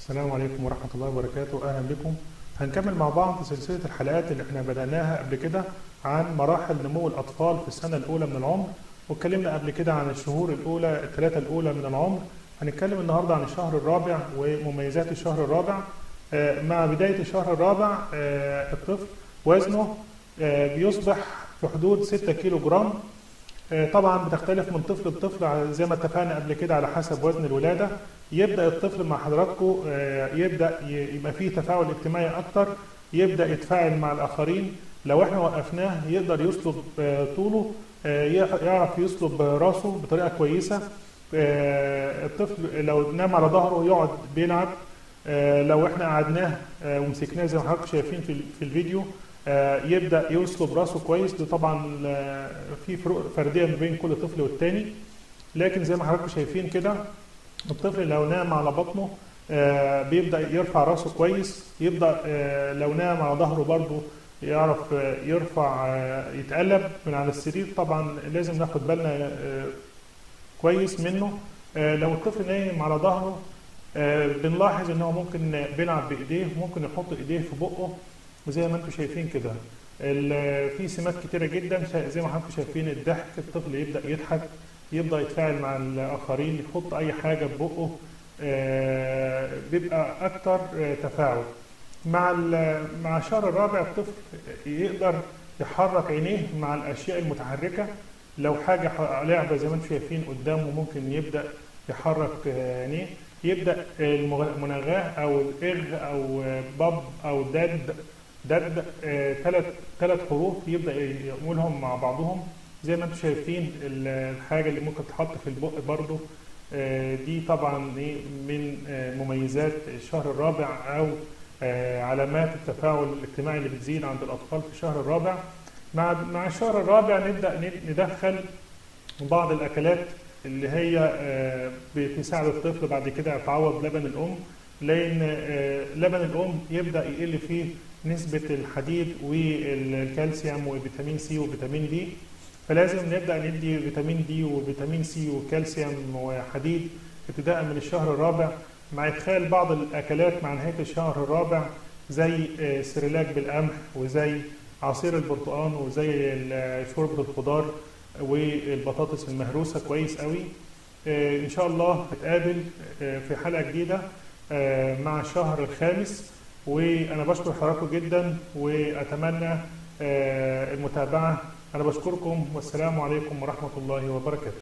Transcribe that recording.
السلام عليكم ورحمة الله وبركاته أهلا بكم هنكمل مع بعض سلسلة الحلقات اللي احنا بدأناها قبل كده عن مراحل نمو الأطفال في السنة الأولى من العمر واتكلمنا قبل كده عن الشهور الأولى الثلاثة الأولى من العمر هنتكلم النهاردة عن الشهر الرابع ومميزات الشهر الرابع آه، مع بداية الشهر الرابع آه، الطفل وزنه آه، بيصبح في حدود 6 كيلو جرام آه، طبعا بتختلف من طفل لطفل على- زي ما اتفقنا قبل كده على حسب وزن الولاده يبدا الطفل مع حضراتكم آه، يبدا ي- يبقى فيه تفاعل اجتماعي اكتر يبدا يتفاعل مع الاخرين لو احنا وقفناه يقدر يسلب آه، طوله آه، يع- يعرف يسلب راسه بطريقه كويسه آه، الطفل لو نام على ظهره يقعد بيلعب آه، لو احنا قعدناه آه، ومسكناه زي ما حضراتكم شايفين في ال- في الفيديو آه، يبدا يسلب راسه كويس ده طبعا آه، في فروق فرديه ما بين كل طفل والتاني لكن زي ما حضراتكم شايفين كده الطفل لو نام على بطنه آه، بيبدا يرفع راسه كويس يبدا آه، لو نام على ظهره برضه يعرف آه، يرفع آه، يتقلب من على السرير طبعا لازم ناخد بالنا آه، كويس منه آه، لو الطفل نايم على ظهره آه، بنلاحظ ان هو ممكن بيلعب بايديه ممكن يحط ايديه في بقه وزي ما انتم شايفين كده ال- في سمات كتيره جدا شا- زي ما حضراتكم شايفين الضحك الطفل يبدا يضحك يبدا يتفاعل مع الاخرين يحط اي حاجه في بقه آه، بيبقى اكتر آه، تفاعل مع ال- مع الشهر الرابع الطفل يقدر يحرك عينيه مع الاشياء المتحركه لو حاجه ح- لعبه زي ما انتم شايفين قدامه ممكن يبدا يحرك آه، عينيه يبدا المغ- المناغاه او الاغ او آه، باب او دد دد ثلاث ثلاث حروف يبدا يقولهم مع بعضهم زي ما انتم شايفين ال- الحاجه اللي ممكن تحط في البق برضو آه، دي طبعا إيه من آه، مميزات الشهر الرابع او آه، علامات التفاعل الاجتماعي اللي بتزيد عند الاطفال في الشهر الرابع مع مع الشهر الرابع نبدا ن- ندخل بعض الاكلات اللي هي آه، بتساعد الطفل بعد كده يتعوض لبن الام لان آه، لبن الام يبدا يقل فيه نسبه الحديد والكالسيوم وفيتامين سي وفيتامين دي فلازم نبدا ندي فيتامين دي وفيتامين سي وكالسيوم وحديد ابتداء من الشهر الرابع مع ادخال بعض الاكلات مع نهايه الشهر الرابع زي آه، سريلاك بالقمح وزي عصير البرتقال وزي ال- شوربه الخضار والبطاطس المهروسه كويس قوي آه، ان شاء الله هتقابل آه، في حلقه جديده آه، مع الشهر الخامس وانا بشكر حضراتكم جدا واتمنى آه، المتابعه انا بشكركم والسلام عليكم ورحمه الله وبركاته